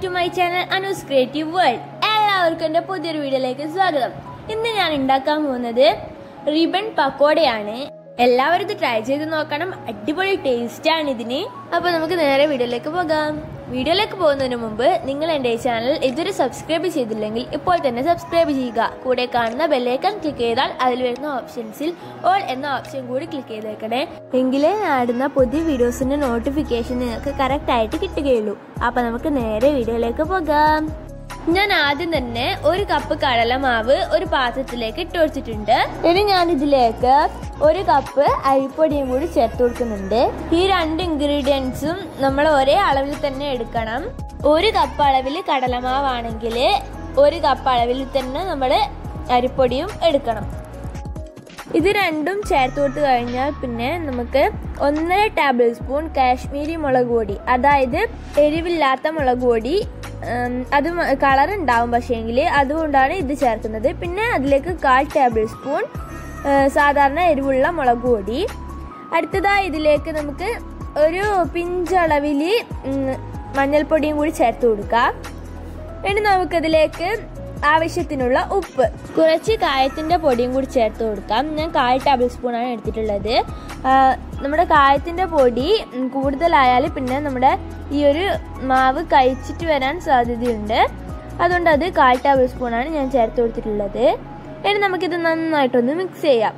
to my channel Anu's creative world എല്ലാവർക്കും എൻ്റെ പുതിയൊരു വീഡിയോയിലേക്ക് സ്വാഗതം ഇന്ന് ഞാൻ ഉണ്ടാക്കാൻ പോകുന്നത് റിബൺ പക്കോടയാണ് എല്ലാവരും ഇത് ട്രൈ ചെയ്ത് നോക്കണം അടിപൊളി ടേസ്റ്റ് ആണ് ഇതിന് അപ്പൊ നമുക്ക് നേരെ വീഡിയോയിലേക്ക് പോകാം വീഡിയോയിലേക്ക് പോകുന്നതിന് മുമ്പ് നിങ്ങൾ എൻ്റെ ഈ ചാനൽ ഇതുവരെ സബ്സ്ക്രൈബ് ചെയ്തില്ലെങ്കിൽ ഇപ്പോൾ തന്നെ സബ്സ്ക്രൈബ് ചെയ്യുക കൂടെ കാണുന്ന ബെല്ലൈക്കൺ ക്ലിക്ക് ചെയ്താൽ അതിൽ വരുന്ന ഓപ്ഷൻസിൽ ഓൾ എന്ന ഓപ്ഷൻ കൂടി ക്ലിക്ക് ചെയ്തേക്കണേ എങ്കിലേ ഞാൻ ഇടുന്ന പുതിയ വീഡിയോസിന്റെ നോട്ടിഫിക്കേഷൻ നിങ്ങൾക്ക് കറക്റ്റ് ആയിട്ട് കിട്ടുകയുള്ളൂ അപ്പൊ നമുക്ക് നേരെ വീഡിയോയിലേക്ക് പോകാം ഞാൻ ആദ്യം തന്നെ ഒരു കപ്പ് കടലമാവ് ഒരു പാത്രത്തിലേക്ക് ഇട്ട് കൊടുത്തിട്ടുണ്ട് ഇനി ഞാൻ ഇതിലേക്ക് ഒരു കപ്പ് അരിപ്പൊടിയും കൂടി ചേർത്ത് കൊടുക്കുന്നുണ്ട് ഈ രണ്ട് ഇൻഗ്രീഡിയൻസും നമ്മൾ ഒരേ അളവിൽ തന്നെ എടുക്കണം ഒരു കപ്പ് അളവിൽ കടലമാവാണെങ്കിൽ ഒരു കപ്പ് അളവിൽ തന്നെ നമ്മൾ അരിപ്പൊടിയും എടുക്കണം ഇത് രണ്ടും ചേർത്ത് കൊടുത്തു കഴിഞ്ഞാൽ പിന്നെ നമുക്ക് ഒന്നര ടേബിൾ സ്പൂൺ കാശ്മീരി മുളക് പൊടി അതായത് എരിവില്ലാത്ത മുളക് പൊടി ഉം, അത് കളർ ഉണ്ടാവും പക്ഷേങ്കിൽ അതുകൊണ്ടാണ് ഇത് ചേർക്കുന്നത് പിന്നെ അതിലേക്ക് കാൽ ടേബിൾ സ്പൂൺ ഏ, സാധാരണ എരിവുള്ള മുളക് പൊടി അടുത്തതായി ഇതിലേക്ക് നമുക്ക് ഒരു പിഞ്ചളവിൽ മഞ്ഞൾപ്പൊടിയും കൂടി ചേർത്ത് കൊടുക്കാം ഇനി നമുക്കതിലേക്ക് ആവശ്യത്തിനുള്ള ഉപ്പ് കുറച്ച് കായത്തിന്റെ പൊടിയും കൂടി ചേർത്ത് കൊടുക്കാം ഞാൻ കാൽ ടേബിൾ സ്പൂൺ ആണ് എടുത്തിട്ടുള്ളത് ആ, നമ്മുടെ കായത്തിന്റെ പൊടി ഉം, കൂടുതലായാൽ പിന്നെ നമ്മുടെ ഈ ഒരു മാവ് കഴിച്ചിട്ട് വരാൻ സാധ്യതയുണ്ട് അതുകൊണ്ട് അത് കാൽ ടേബിൾ സ്പൂൺ ആണ് ഞാൻ ചേർത്ത് കൊടുത്തിട്ടുള്ളത് ഇനി നമുക്കിത് നന്നായിട്ടൊന്ന് മിക്സ് ചെയ്യാം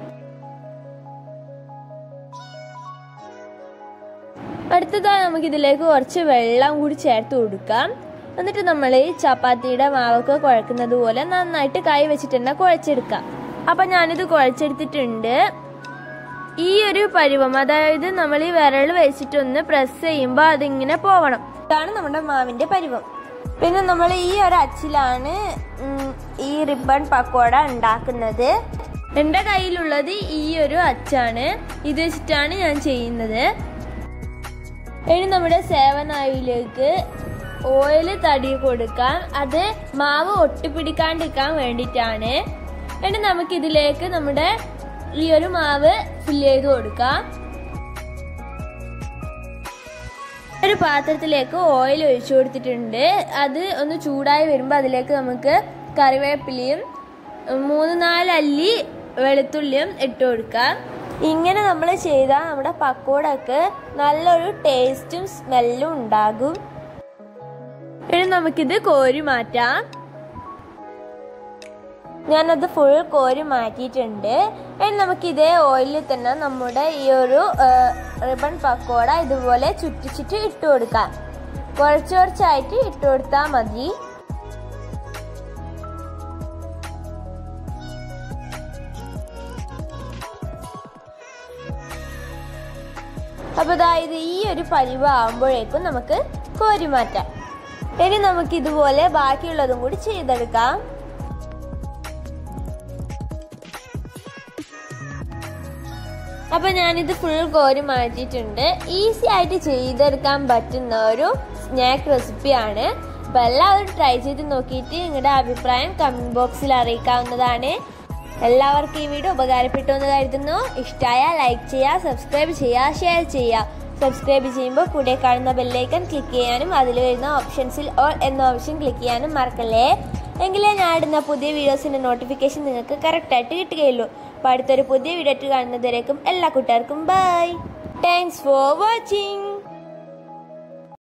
അടുത്തതായി നമുക്ക് ഇതിലേക്ക് കുറച്ച് വെള്ളം കൂടി ചേർത്ത് കൊടുക്കാം എന്നിട്ട് നമ്മൾ ഈ ചപ്പാത്തിയുടെ മാവൊക്കെ കുഴക്കുന്നത് പോലെ നന്നായിട്ട് കൈ വെച്ചിട്ട് തന്നെ കുഴച്ചെടുക്കാം അപ്പം ഞാനിത് കുഴച്ചെടുത്തിട്ടുണ്ട് ഈ ഒരു പരുവം അതായത് നമ്മൾ ഈ വിരൽ വെച്ചിട്ടൊന്ന് പ്രസ് ചെയ്യുമ്പോൾ അതിങ്ങനെ പോവണം ഇതാണ് നമ്മുടെ മാവിന്റെ പരുവം പിന്നെ നമ്മൾ ഈ ഒരു അച്ചിലാണ് ഉം, ഈ റിബൺ പക്കോട ഉണ്ടാക്കുന്നത് എൻ്റെ കയ്യിലുള്ളത് ഈ ഒരു അച്ചാണ് ഇത് വെച്ചിട്ടാണ് ഞാൻ ചെയ്യുന്നത് ഇനി നമ്മുടെ സേവൻ ഓയിലേക്ക് ഓയിൽ തടി കൊടുക്കാം അത് മാവ് ഒട്ടിപ്പിടിക്കാണ്ടിരിക്കാൻ വേണ്ടിയിട്ടാണ് ഇനി നമുക്ക് ഇതിലേക്ക് നമ്മുടെ ഈ ഒരു മാവ് ഫില്ല് ചെയ്ത് കൊടുക്കാം ഒരു പാത്രത്തിലേക്ക് ഓയിൽ ഒഴിച്ചു കൊടുത്തിട്ടുണ്ട് അത് ഒന്ന് ചൂടായി വരുമ്പോൾ അതിലേക്ക് നമുക്ക് കറിവേപ്പിലയും മൂന്ന് നാല് അല്ലി വെളുത്തുള്ളിയും ഇട്ട് കൊടുക്കാം ഇങ്ങനെ നമ്മൾ ചെയ്താൽ നമ്മുടെ പക്കോടക്ക് നല്ലൊരു ടേസ്റ്റും സ്മെല്ലും ഉണ്ടാകും ഇനി നമുക്കിത് കോരി മാറ്റാം ഞാനത് ഫുൾ കോരി മാറ്റിയിട്ടുണ്ട് ഇനി നമുക്ക് ഇതേ ഓയിലിൽ തന്നെ നമ്മുടെ ഈ ഒരു റിബൺ പക്കോട ഇതുപോലെ ചുറ്റിച്ചിട്ട് ഇട്ട് കൊടുക്കാം കുറച്ച് കുറച്ചായിട്ട് ഇട്ട് കൊടുത്താൽ മതി അപ്പൊ അതായത് ഈ ഒരു പരിവ് ആകുമ്പോഴേക്കും നമുക്ക് കോരി മാറ്റാം ഇനി നമുക്ക് ഇതുപോലെ ബാക്കിയുള്ളതും കൂടി ചെയ്തെടുക്കാം അപ്പൊ ഞാനിത് ഫുൾ കോരി മാറ്റിയിട്ടുണ്ട് ഈസി ആയിട്ട് ചെയ്തെടുക്കാൻ പറ്റുന്ന ഒരു സ്നാക്ക് റെസിപ്പിയാണ് അപ്പൊ എല്ലാവരും ട്രൈ ചെയ്ത് നോക്കിയിട്ട് നിങ്ങളുടെ അഭിപ്രായം കമന്റ് ബോക്സിൽ അറിയിക്കാവുന്നതാണ് എല്ലാവർക്കും ഈ വീഡിയോ ഉപകാരപ്പെട്ടു എന്ന് കരുതുന്നു ഇഷ്ടമായ ലൈക്ക് ചെയ്യുക സബ്സ്ക്രൈബ് ചെയ്യുക ഷെയർ ചെയ്യുക സബ്സ്ക്രൈബ് ചെയ്യുമ്പോൾ കൂടെ കാണുന്ന ബെല്ലൈക്കൺ ക്ലിക്ക് ചെയ്യാനും അതിൽ വരുന്ന ഓപ്ഷൻസിൽ ഓൾ എന്ന ഓപ്ഷൻ ക്ലിക്ക് ചെയ്യാനും മറക്കല്ലേ എങ്കിലേ ഞാൻ ഇടുന്ന പുതിയ വീഡിയോസിന്റെ നോട്ടിഫിക്കേഷൻ നിങ്ങൾക്ക് കറക്റ്റായിട്ട് കിട്ടുകയുള്ളൂ അപ്പോൾ അടുത്തൊരു പുതിയ വീഡിയോ ആയിട്ട് കാണുന്നതുവരേക്കും എല്ലാ കൂട്ടുകാർക്കും ബൈ താങ്ക്സ് ഫോർ വാച്ചിങ്